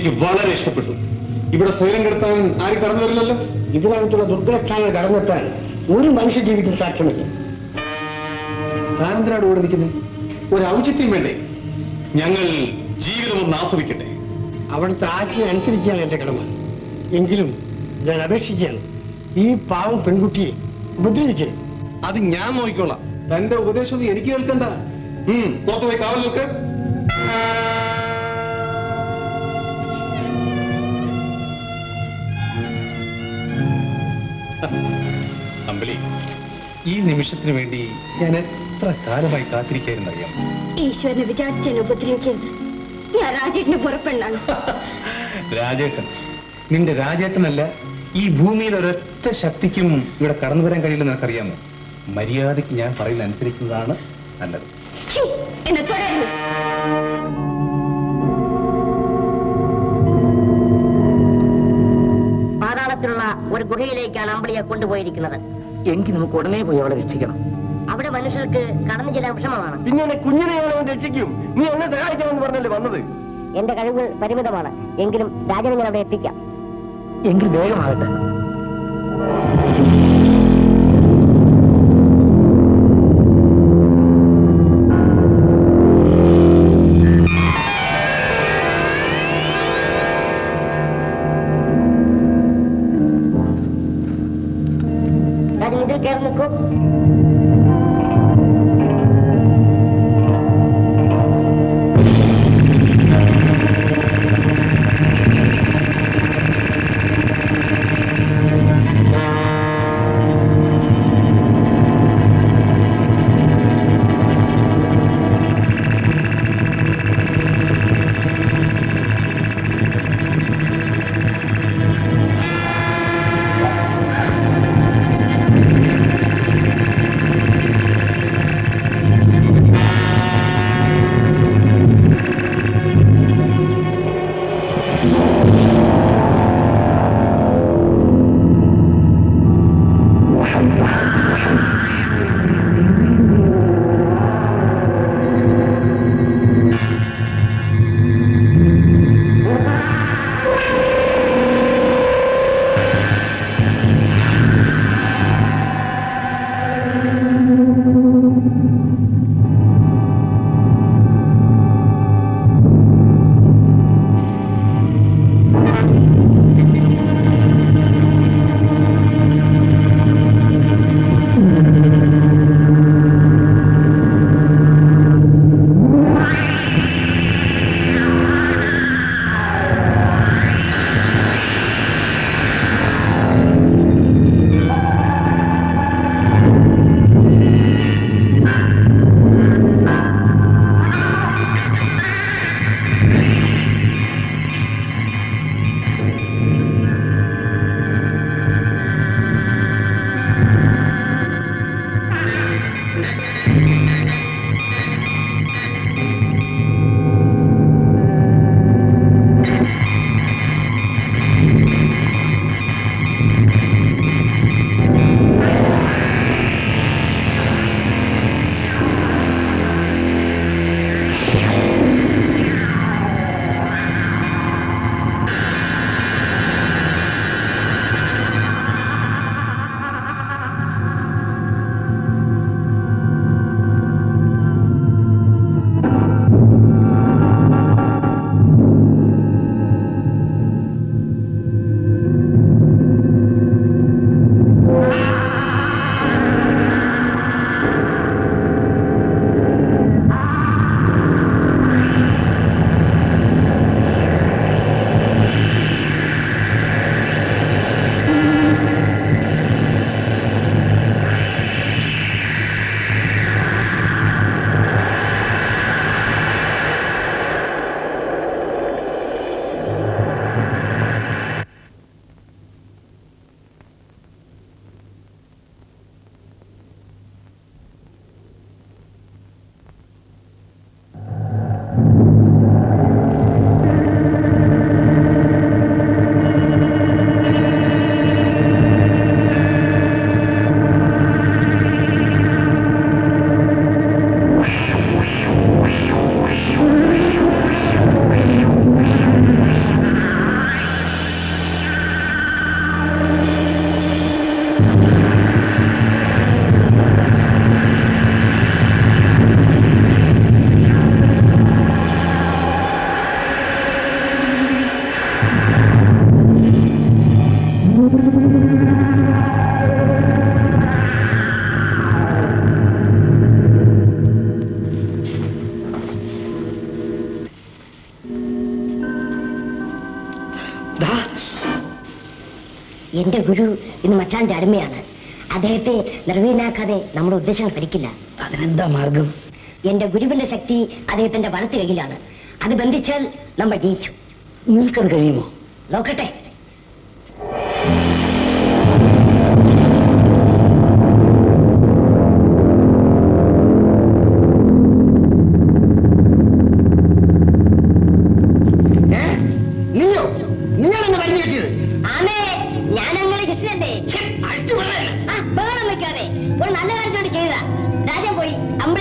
എനിക്ക് വളരെ ഇഷ്ടപ്പെട്ടു ഇവിടെ സ്വയം കെടുത്താൻ ആരും കടന്നു വരില്ലല്ലോ ഇതിനകത്തുള്ള ദുർഘടസ്ഥാനങ്ങൾ കടന്നെത്താൻ ഒരു മനുഷ്യ ജീവിതം സാധ്യമല്ല താനെന്തിനാണ് ഇവിടെ നിൽക്കുന്നത് ഒരു ഔചിത്യം വേണ്ടേ ഞങ്ങൾ ജീവിതം ഒന്ന് ആസ്വദിക്കട്ടെ അവിടുത്തെ ആജ്ഞ അനുസരിക്കുകയാണ് എന്റെ കടമ എങ്കിലും ഞാൻ അപേക്ഷിക്കുകയാണ് ഈ പാവം പെൺകുട്ടിയെ ഉപദ്രവിക്കരുത് അത് ഞാൻ നോക്കിക്കോളാം തന്റെ ഉപദേശം ഒന്നും എനിക്ക് കേൾക്കണ്ട ഉം, പുറത്ത് പോയി കാവൽ നിൽക്ക് അമ്പലി ഈ നിമിഷത്തിന് വേണ്ടി ഞാൻ എത്ര കാലമായി കാത്തിരിക്കായിരുന്നു അറിയാം ഈശ്വരനെ വിചാരിച്ചെന്നെ ഉപദ്രവിക്കരുത് ഞാൻ രാജേട്ടിന് പുറപ്പെടാണ് രാജേട്ടൻ നിന്റെ രാജേട്ടനല്ല ഈ ഭൂമിയിൽ ഒരൊറ്റ ശക്തിക്കും ഇവിടെ കടന്നു വരാൻ കഴിയില്ലെന്ന് നിനക്കറിയാമോ മര്യാദയ്ക്ക് ഞാൻ പറയുന്ന അനുസരിക്കുന്നതാണ് നല്ലത് എന്നെ തുടരുന്നു പാതാളത്തിലുള്ള ഒരു ഗുഹയിലേക്കാണ് അമ്പിളിയെ കൊണ്ടുപോയിരിക്കുന്നത് എങ്കിൽ നമുക്ക് ഉടനെ പോയി അവളെ രക്ഷിക്കണം അവിടെ മനുഷ്യർക്ക് കടന്നു ചെല്ലാൻ വിഷമമാണ് പിന്നെ എന്നെ കുഞ്ഞിനെ ഞാൻ അവൻ രക്ഷിക്കും നീ എന്നെ സഹായിക്കാമെന്ന് പറഞ്ഞല്ലേ വന്നത് എന്റെ കഴിവുകൾ പരിമിതമാണ് എങ്കിലും രാജനെ ഞാൻ അവിടെ എത്തിക്കാം എങ്കിൽ വേഗമാകട്ടെ രാജൻ ഇതിൽ കയറി നിൽക്കൂ എന്റെ ഗുരു ഇന്ന് മറ്റാന്റെ അടിമയാണ് അദ്ദേഹത്തെ നിർവീനാക്കാതെ നമ്മുടെ ഉദ്ദേശങ്ങൾ ഫലിക്കില്ല അതിനെന്താ മാർഗം എന്റെ ഗുരുവിന്റെ ശക്തി അദ്ദേഹത്തിന്റെ വലത്ത് കയ്യിലാണ് അത് ബന്ധിച്ചാൽ നമ്മൾ ജയിച്ചു നിങ്ങൾക്കത് കഴിയുമോ നോക്കട്ടെ നീയോ നിങ്ങളെന്നെ വഴി കെട്ടിയത് ആമേ ഞാൻ അങ്ങനെ കൃഷ്ണന്റെ ആ, ബഹളം വെക്കാതെ ഒരു നല്ല കാര്യത്തോട് ചെയ്ത രാജൻ പോയി അമ്പ